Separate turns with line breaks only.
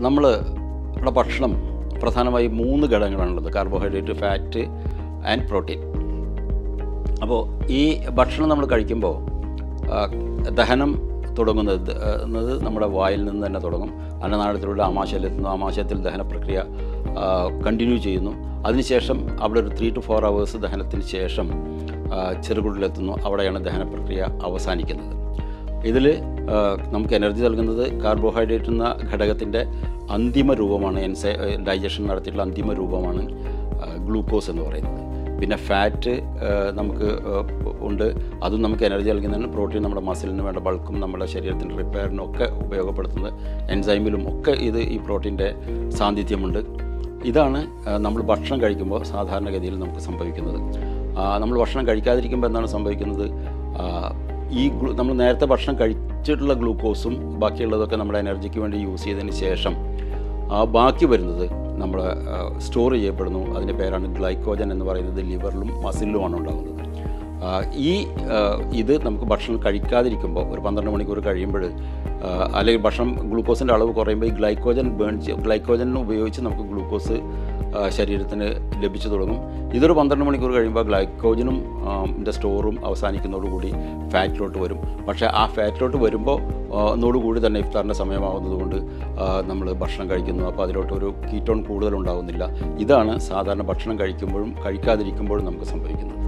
നമ്മൾ നമ്മുടെ ഭക്ഷണം പ്രധാനമായും മൂന്ന് ഘടകങ്ങളാണുള്ളത് കാർബോഹൈഡ്രേറ്റ് ഫാറ്റ് ആൻഡ് പ്രോട്ടീൻ അപ്പോൾ ഈ ഭക്ഷണം നമ്മൾ കഴിക്കുമ്പോൾ ആ, ദഹനം തുടങ്ങുന്നത് ദ- ആ, എന്നത് നമ്മുടെ വായിൽ നിന്ന് തന്നെ തുടങ്ങും അന്നനാളത്തിലൂടെ ആമാശയത്തിലെത്തുന്നു ആമാശയത്തിൽ ദഹന പ്രക്രിയ കണ്ടിന്യൂ ചെയ്യുന്നു അതിനുശേഷം അവിടെ ഒരു ത്രീ ടു ഫോർ അവേഴ്സ് ദഹനത്തിന് ശേഷം ആ, ചെറുകുടലെത്തുന്നു അവിടെയാണ് ദഹന പ്രക്രിയ അവസാനിക്കുന്നത് ഇതിൽ നമുക്ക് എനർജി നൽകുന്നത് കാർബോഹൈഡ്രേറ്റ് എന്ന ഘടകത്തിൻ്റെ അന്തിമ രൂപമാണ് എൻസൈ ഡൈജഷൻ നടത്തിയിട്ടുള്ള അന്തിമ രൂപമാണ് ഗ്ലൂക്കോസ് എന്ന് പറയുന്നത് പിന്നെ ഫാറ്റ് നമുക്ക് ആ, ഉണ്ട് അതും നമുക്ക് എനർജി നൽകുന്നതിന് പ്രോട്ടീൻ നമ്മുടെ മസിലിന് വേണ്ട ബൾക്കും നമ്മുടെ ശരീരത്തിൻ്റെ റിപ്പയറിനും ഒക്കെ ഉപയോഗപ്പെടുത്തുന്നത് എൻസൈമിലും ഒക്കെ ഇത് ഈ പ്രോട്ടീൻ്റെ സാന്നിധ്യമുണ്ട് ഇതാണ് ആ, നമ്മൾ ഭക്ഷണം കഴിക്കുമ്പോൾ സാധാരണഗതിയിൽ നമുക്ക് സംഭവിക്കുന്നത് ആ, നമ്മൾ ഭക്ഷണം കഴിക്കാതിരിക്കുമ്പോൾ എന്താണ് സംഭവിക്കുന്നത് ആ, ഈ ഗ്ലൂ നമ്മൾ നേരത്തെ ഭക്ഷണം കഴിച്ചിട്ടുള്ള ഗ്ലൂക്കോസും ബാക്കിയുള്ളതൊക്കെ നമ്മുടെ എനർജിക്ക് വേണ്ടി യൂസ് ചെയ്തതിന് ശേഷം ആ ബാക്കി വരുന്നത് നമ്മൾ സ്റ്റോർ ചെയ്യപ്പെടുന്നു അതിൻ്റെ പേരാണ് ഗ്ലൈക്കോജൻ എന്ന് പറയുന്നത് ലിവറിലും മസിലിലുമാണ് ഉണ്ടാകുന്നത് ആ, ഈ ആ, ഇത് നമുക്ക് ഭക്ഷണം കഴിക്കാതിരിക്കുമ്പോൾ ഒരു പന്ത്രണ്ട് മണിക്കൂർ കഴിയുമ്പോൾ ആ, അല്ലെങ്കിൽ ഭക്ഷണം ഗ്ലൂക്കോസിൻ്റെ അളവ് കുറയുമ്പോൾ ഈ ഗ്ലൈക്കോജൻ ബേൺ ഗ്ലൈക്കോജൻ ഉപയോഗിച്ച് നമുക്ക് ഗ്ലൂക്കോസ് ആ, ശരീരത്തിന് ലഭിച്ചു തുടങ്ങും ഇതൊരു പന്ത്രണ്ട് മണിക്കൂർ കഴിയുമ്പോൾ ഗ്ലൈക്കോജനും ൻ്റെ സ്റ്റോറും അവസാനിക്കുന്നതോടുകൂടി ഫാറ്റിലോട്ട് വരും പക്ഷേ ആ ഫാറ്റിലോട്ട് വരുമ്പോൾ ഒന്നോടുകൂടി തന്നെ ഇഫ്താറിൻ്റെ സമയമാവുന്നതുകൊണ്ട് നമ്മൾ ഭക്ഷണം കഴിക്കുന്നു അപ്പോൾ അതിലോട്ട് ഒരു കീറ്റോൺ കൂടുതൽ ഉണ്ടാകുന്നില്ല ഇതാണ് സാധാരണ ഭക്ഷണം കഴിക്കുമ്പോഴും കഴിക്കാതിരിക്കുമ്പോഴും നമുക്ക് സംഭവിക്കുന്നത്